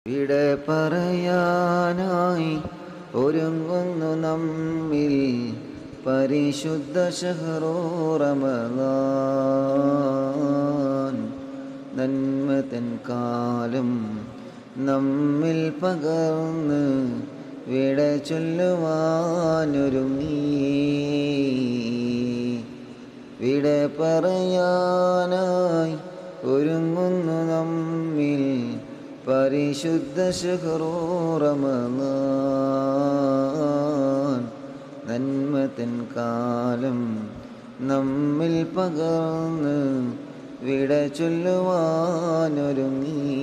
ഇവിടെ പറയാനായി ഒരുങ്ങുന്നു നമ്മിൽ പരിശുദ്ധ ഷഹറോ റമദാൻ നന്മതൻ കാലം നമ്മിൽ പകർന്ന് വിട ചൊല്ലുവാനൊരുങ്ങി വിട പറയാനായി ഒരുങ്ങുന്നു നമ്മിൽ പരിശുദ്ധ ഷഹറോ റമദാൻ നന്മതൻ കാലം നമ്മിൽ പകർന്ന് വിട ചൊല്ലുവാനൊരുങ്ങി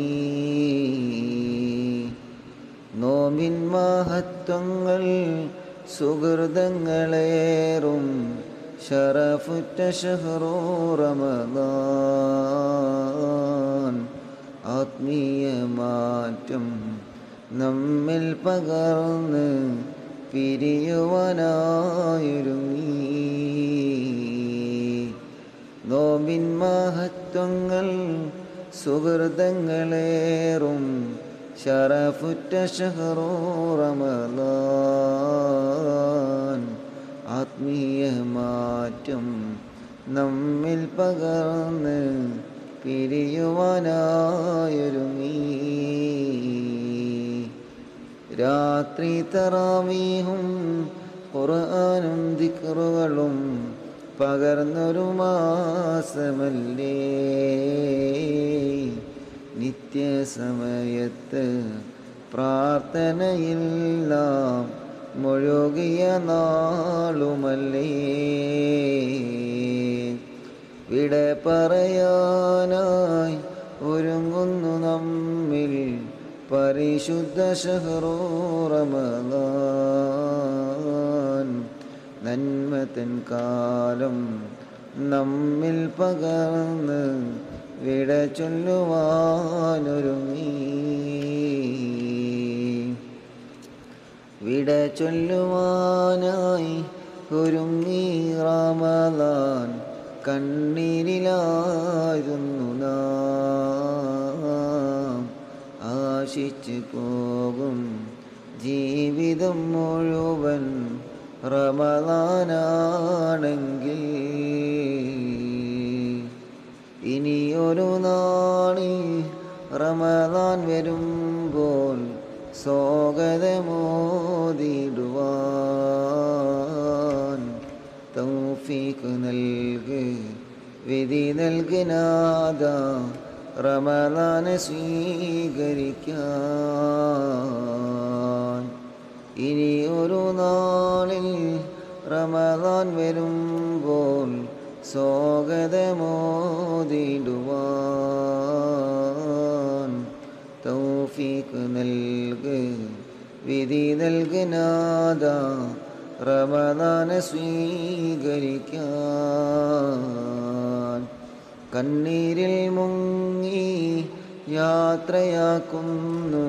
നോമിൻ മഹത്വങ്ങൾ സുഹൃതങ്ങളേറും ഷറഫുറ്റ ഷഹറോ റമദാൻ ആത്മീയ മാറ്റം നമ്മിൽ പകർന്ന് പിരിയുവാനായൊരുങ്ങി നോമ്പിൻ മഹത്വങ്ങൾ സുഹൃതങ്ങളേറും ഷറഫുറ്റ ഷഹറോ റമദാൻ ആത്മീയ മാറ്റം നമ്മിൽ പകർന്ന് പിരിയുവാനായൊരുങ്ങി രാത്രി തറാവീഹും ഖുർആനും ദിക്റുകളും പകർന്നൊരു മാസമല്ലേ നിത്യസമയത്ത് പ്രാർത്ഥനയിൽ നാം മുഴുകിയ നാളുമല്ലേ വിട പറയാനായി ഒരുങ്ങുന്നു നമ്മിൽ പരിശുദ്ധ ഷഹറോ റമദാൻ നന്മതൻ കാലം നമ്മിൽ പകർന്ന് വിട ചൊല്ലുവാനൊരുങ്ങി വിട ചൊല്ലുവാനായി ഒരുങ്ങി റമദാൻ കണ്ണീരിലായിരുന്നു നാം ആശിച്ചു പോകും ജീവിതം മുഴുവൻ റമദാനാണെങ്കിൽ ഇനിയൊരു നാളിൽ റമദാൻ വരുമ്പോൾ സ്വാഗതമോദിടുവാൻ തൗഫീഖ് നൽക് വിധി നൽകിനാദ റമദാനെ സ്വീകരിക്കാൻ ഇനി ഒരു നാളിൽ റമദാൻ വരുമ്പോൾ സ്വാഗതമോദിടുവാൻ തൗഫീഖ് നൽക് വിധി നൽകിനാദ റമദാനെ സ്വീകരിക്കാൻ കണ്ണീരിൽ മുങ്ങി യാത്രയാക്കുന്നു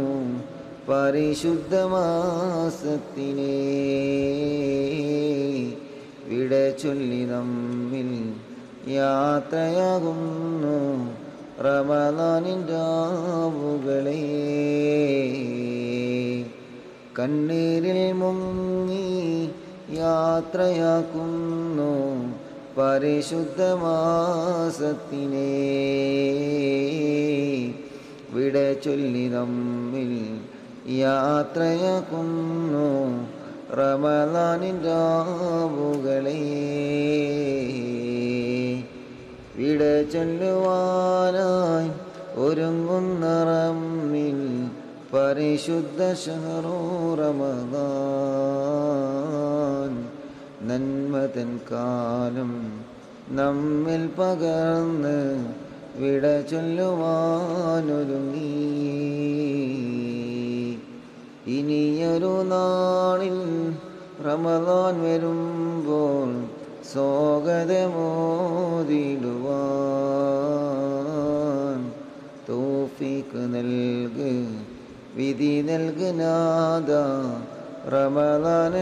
പരിശുദ്ധമാസത്തിനെ വിട ചൊല്ലി നമ്മിൽ യാത്രയാകുന്നു റമദാനിൻ രാവുകളെ കണ്ണീരിൽ മുങ്ങി യാത്രയാക്കുന്നു പരിശുദ്ധമാസത്തിനെ വിട ചൊല്ലി നമ്മിൽ യാത്രയാക്കുന്നു റമദാനിൻ രാവുകളെ വിട ചൊല്ലുവാനായി ഒരുങ്ങുന്ന റമ്മിൽ പരിശുദ്ധ ഷഹറോ റമദാൻ നന്മതൻ കാലം നമ്മിൽ പകർന്ന് വിട ചൊല്ലുവാനൊരുങ്ങി ഇനിയൊരു നാളിൽ റമദാൻ വരുമ്പോൾ സ്വാഗതമോദിടുവാൻ തോഫിക്ക് നൽക് വിധി നൽകുനാദ റമദാനെ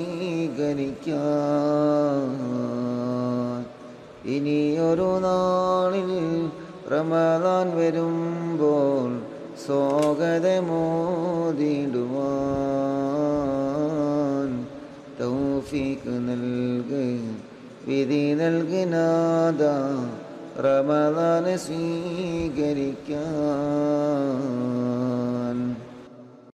സ്വീകരിക്കാൻ ഇനിയൊരു നാളിൽ റമദാൻ വരുമ്പോൾ സ്വാഗതമോദിടുവാൻ തൗഫീക്ക് നൽക് വിധി നൽകുനാഥ റമദാൻ സ്വീകരിക്കാൻ